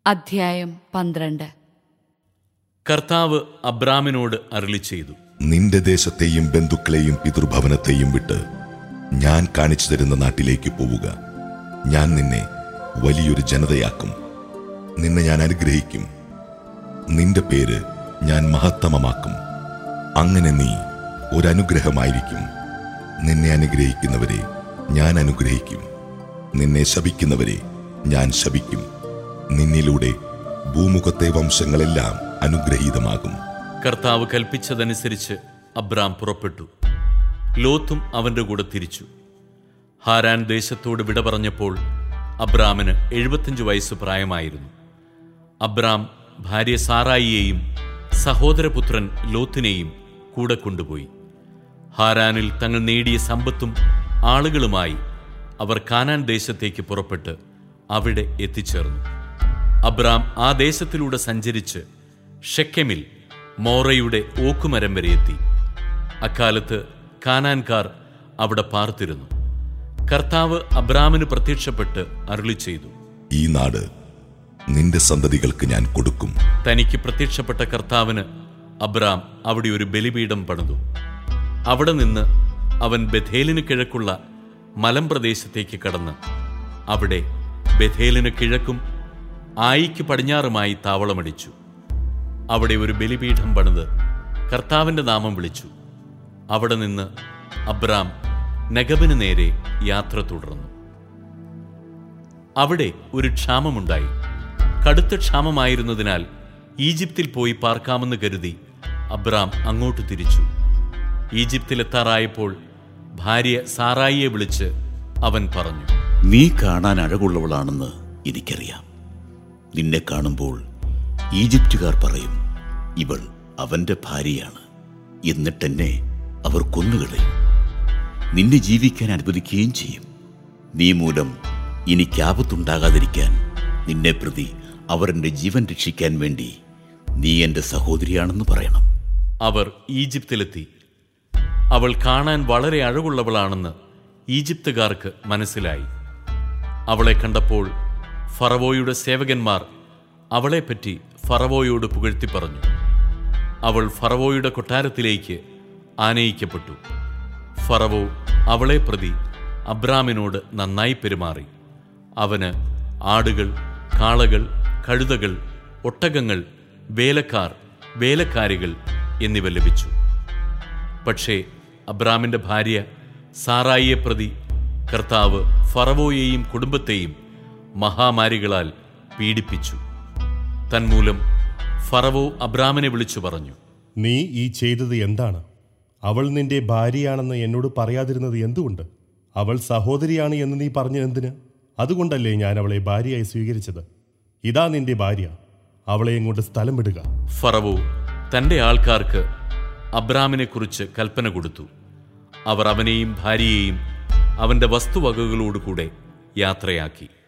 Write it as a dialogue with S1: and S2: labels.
S1: അധ്യായം പന്ത്രണ്ട്
S2: കർത്താവ് അബ്രാമിനോട് അരുളി ചെയ്തു
S3: നിന്റെ ദേശത്തെയും ബന്ധുക്കളെയും പിതൃഭവനത്തെയും വിട്ട് ഞാൻ കാണിച്ചു തരുന്ന നാട്ടിലേക്ക് പോവുക ഞാൻ നിന്നെ വലിയൊരു ജനതയാക്കും നിന്നെ ഞാൻ അനുഗ്രഹിക്കും നിന്റെ പേര് ഞാൻ മഹത്തമമാക്കും അങ്ങനെ നീ ഒരനുഗ്രഹമായിരിക്കും നിന്നെ അനുഗ്രഹിക്കുന്നവരെ ഞാൻ അനുഗ്രഹിക്കും നിന്നെ ശപിക്കുന്നവരെ ഞാൻ ശപിക്കും നിന്നിലൂടെ ഭൂമുഖത്തെ വംശങ്ങളെല്ലാം അനുഗ്രഹീതമാകും
S2: കർത്താവ് കൽപ്പിച്ചതനുസരിച്ച് അബ്രാം പുറപ്പെട്ടു ലോത്തും അവന്റെ കൂടെ തിരിച്ചു ഹാരാൻ ദേശത്തോട് വിട പറഞ്ഞപ്പോൾ അബ്രാമിന് എഴുപത്തിയഞ്ച് വയസ്സ് പ്രായമായിരുന്നു അബ്രാം ഭാര്യ സാറായിയെയും സഹോദരപുത്രൻ ലോത്തിനെയും കൂടെ കൊണ്ടുപോയി ഹാരാനിൽ തങ്ങൾ നേടിയ സമ്പത്തും ആളുകളുമായി അവർ കാനാൻ ദേശത്തേക്ക് പുറപ്പെട്ട് അവിടെ എത്തിച്ചേർന്നു അബ്രാം ആ ദേശത്തിലൂടെ സഞ്ചരിച്ച് ഷെക്കെമിൽ മോറയുടെ ഓക്കുമരം വരെ എത്തി അക്കാലത്ത് കാനാൻകാർ അവിടെ പാർത്തിരുന്നു കർത്താവ് അബ്രാമിന് പ്രത്യക്ഷപ്പെട്ട് അരുളി ചെയ്തു
S3: ഈ നാട് നിന്റെ സന്തതികൾക്ക് ഞാൻ കൊടുക്കും
S2: തനിക്ക് പ്രത്യക്ഷപ്പെട്ട കർത്താവിന് അബ്രാം അവിടെ ഒരു ബലിപീഠം പണിതു അവിടെ നിന്ന് അവൻ ബഥേലിന് കിഴക്കുള്ള മലമ്പ്രദേശത്തേക്ക് കടന്ന് അവിടെ ബഥേലിന് കിഴക്കും ആയിക്ക് പടിഞ്ഞാറുമായി താവളമടിച്ചു അവിടെ ഒരു ബലിപീഠം പണിത് കർത്താവിന്റെ നാമം വിളിച്ചു അവിടെ നിന്ന് അബ്രാം നഗബിന് നേരെ യാത്ര തുടർന്നു അവിടെ ഒരു ക്ഷാമമുണ്ടായി കടുത്ത ക്ഷാമമായിരുന്നതിനാൽ ഈജിപ്തിൽ പോയി പാർക്കാമെന്ന് കരുതി അബ്രാം അങ്ങോട്ട് തിരിച്ചു ഈജിപ്തിലെത്താറായപ്പോൾ ഭാര്യ സാറായിയെ വിളിച്ച് അവൻ പറഞ്ഞു
S4: നീ കാണാൻ അഴകുള്ളവളാണെന്ന് എനിക്കറിയാം നിന്നെ കാണുമ്പോൾ ഈജിപ്തുകാർ പറയും ഇവൾ അവന്റെ ഭാര്യയാണ് എന്നിട്ടെന്നെ അവർ കൊന്നുകളയും നിന്നെ ജീവിക്കാൻ അനുവദിക്കുകയും ചെയ്യും നീ മൂലം എനിക്ക് ആപത്തുണ്ടാകാതിരിക്കാൻ നിന്നെ പ്രതി അവർ എൻ്റെ ജീവൻ രക്ഷിക്കാൻ വേണ്ടി നീ എൻ്റെ സഹോദരിയാണെന്ന് പറയണം
S2: അവർ ഈജിപ്തിലെത്തി അവൾ കാണാൻ വളരെ അഴകുള്ളവളാണെന്ന് ഈജിപ്തുകാർക്ക് മനസ്സിലായി അവളെ കണ്ടപ്പോൾ ഫറവോയുടെ സേവകന്മാർ അവളെപ്പറ്റി ഫറവോയോട് പുകഴ്ത്തി പറഞ്ഞു അവൾ ഫറവോയുടെ കൊട്ടാരത്തിലേക്ക് ആനയിക്കപ്പെട്ടു ഫറവോ അവളെ പ്രതി അബ്രാമിനോട് നന്നായി പെരുമാറി അവന് ആടുകൾ കാളകൾ കഴുതകൾ ഒട്ടകങ്ങൾ വേലക്കാർ വേലക്കാരികൾ എന്നിവ ലഭിച്ചു പക്ഷേ അബ്രാമിന്റെ ഭാര്യ സാറായിയെ പ്രതി കർത്താവ് ഫറവോയെയും കുടുംബത്തെയും മഹാമാരികളാൽ പീഡിപ്പിച്ചു തന്മൂലം ഫറവോ അബ്രാമിനെ വിളിച്ചു പറഞ്ഞു
S5: നീ ഈ ചെയ്തത് എന്താണ് അവൾ നിന്റെ ഭാര്യയാണെന്ന് എന്നോട് പറയാതിരുന്നത് എന്തുകൊണ്ട് അവൾ സഹോദരിയാണ് എന്ന് നീ പറഞ്ഞതെന്തിന് അതുകൊണ്ടല്ലേ ഞാൻ അവളെ ഭാര്യയായി സ്വീകരിച്ചത് ഇതാ നിന്റെ ഭാര്യ അവളെ ഇങ്ങോട്ട് സ്ഥലം വിടുക
S2: ഫറവോ തന്റെ ആൾക്കാർക്ക് അബ്രാമിനെക്കുറിച്ച് കൽപ്പന കൊടുത്തു അവർ അവനെയും ഭാര്യയെയും അവന്റെ വസ്തുവകകളോടുകൂടെ യാത്രയാക്കി